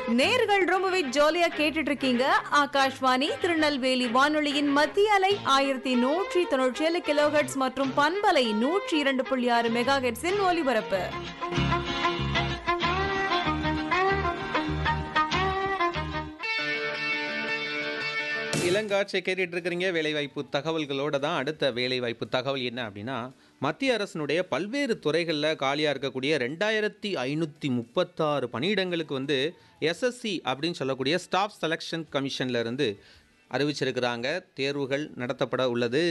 நேர்கள் ரொம்பவே ஜாலியா கேட்டுட்டு இருக்கீங்க ஆகாஷ்வாணி திருநெல்வேலி வானொலியின் மத்திய அலை ஆயிரத்தி நூற்றி தொண்ணூற்றி ஏழு கிலோஹெட்ஸ் மற்றும் பண்பலை நூற்றி இரண்டு புள்ளி ஆறு மெகா ஹெட்ஸின் ஒலிபரப்பு இளங்காட்சியை கேட்டுட்டு இருக்கிறீங்க வேலைவாய்ப்பு தகவல்களோட தான் அடுத்த வேலைவாய்ப்பு தகவல் என்ன அப்படின்னா மத்திய அரசினுடைய பல்வேறு துறைகளில் காலியாக இருக்கக்கூடிய ரெண்டாயிரத்தி ஐநூற்றி முப்பத்தாறு பணியிடங்களுக்கு வந்து எஸ்எஸ்சி அப்படின்னு சொல்லக்கூடிய ஸ்டாஃப் செலெக்ஷன் கமிஷன்ல இருந்து அறிவிச்சிருக்கிறாங்க தேர்வுகள் நடத்தப்பட உள்ளது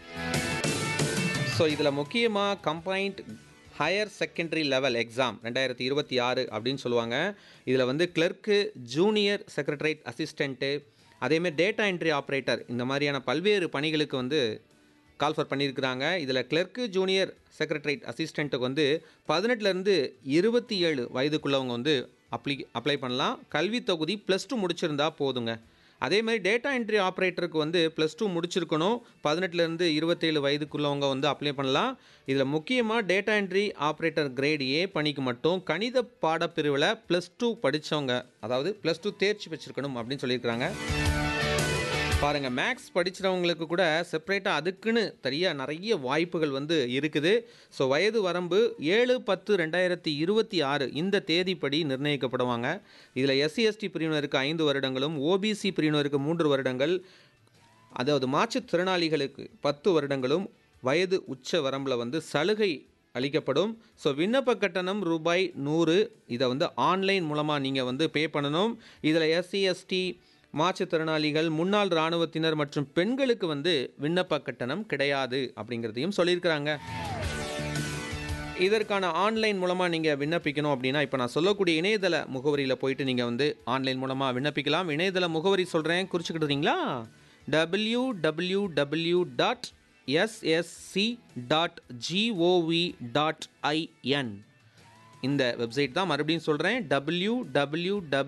ஸோ இதில் முக்கியமாக combined higher secondary level exam ரெண்டாயிரத்தி இருபத்தி ஆறு அப்படின்னு சொல்லுவாங்க இதில் வந்து கிளர்க்கு ஜூனியர் செக்ரட்டரேட் அசிஸ்டண்ட்டு அதேமாதிரி டேட்டா என்ட்ரி ஆப்ரேட்டர் இந்த மாதிரியான பல்வேறு பணிகளுக்கு வந்து கால்ஃபர் பண்ணியிருக்கிறாங்க இதில் கிளர்க்கு ஜூனியர் செக்ரட்டரேட் அசிஸ்டண்ட்டுக்கு வந்து பதினெட்டுலேருந்து இருபத்தி ஏழு வயதுக்குள்ளவங்க வந்து அப்ளி அப்ளை பண்ணலாம் கல்வி தொகுதி ப்ளஸ் டூ முடிச்சிருந்தா போதுங்க அதே மாதிரி டேட்டா என்ட்ரி ஆப்ரேட்டருக்கு வந்து ப்ளஸ் டூ முடிச்சிருக்கணும் பதினெட்டுலேருந்து இருபத்தேழு வயதுக்குள்ளவங்க வந்து அப்ளை பண்ணலாம் இதில் முக்கியமாக data entry operator grade A பணிக்கு மட்டும் கணித பாடப்பிரிவில் ப்ளஸ் டூ படித்தவங்க அதாவது ப்ளஸ் டூ தேர்ச்சி வச்சுருக்கணும் அப்படின்னு சொல்லியிருக்கிறாங்க பாருங்கள் மேக்ஸ் படிக்கிறவங்களுக்கு கூட செப்பரேட்டாக அதுக்குன்னு தனியாக நிறைய வாய்ப்புகள் வந்து இருக்குது ஸோ வயது வரம்பு ஏழு பத்து ரெண்டாயிரத்தி இருபத்தி ஆறு இந்த தேதிப்படி நிர்ணயிக்கப்படுவாங்க இதில் எஸ்சி எஸ்டி பிரிவினருக்கு ஐந்து வருடங்களும் ஓபிசி பிரிவினருக்கு மூன்று வருடங்கள் அதாவது மாற்றுத்திறனாளிகளுக்கு பத்து வருடங்களும் வயது உச்ச வரம்பில் வந்து சலுகை அளிக்கப்படும் ஸோ விண்ணப்ப கட்டணம் ரூபாய் நூறு இதை வந்து ஆன்லைன் மூலமாக நீங்கள் வந்து பே பண்ணணும் இதில் எஸ்சி எஸ்டி மாற்றுத்திறனாளிகள் முன்னாள் இராணுவத்தினர் மற்றும் பெண்களுக்கு வந்து விண்ணப்ப கட்டணம் கிடையாது அப்படிங்கிறதையும் சொல்லியிருக்கிறாங்க இதற்கான ஆன்லைன் மூலமாக நீங்கள் விண்ணப்பிக்கணும் அப்படின்னா இப்போ நான் சொல்லக்கூடிய இணையதள முகவரியில் போயிட்டு நீங்கள் வந்து ஆன்லைன் மூலமாக விண்ணப்பிக்கலாம் இணையதள முகவரி சொல்கிறேன் குறிச்சுக்கிட்டுறீங்களா W W W dot SSC dot GOV dot IN இந்த வெப்சைட் தான் மறுபடியும் சொல்கிறேன் டபிள்யூ டபிள்யூ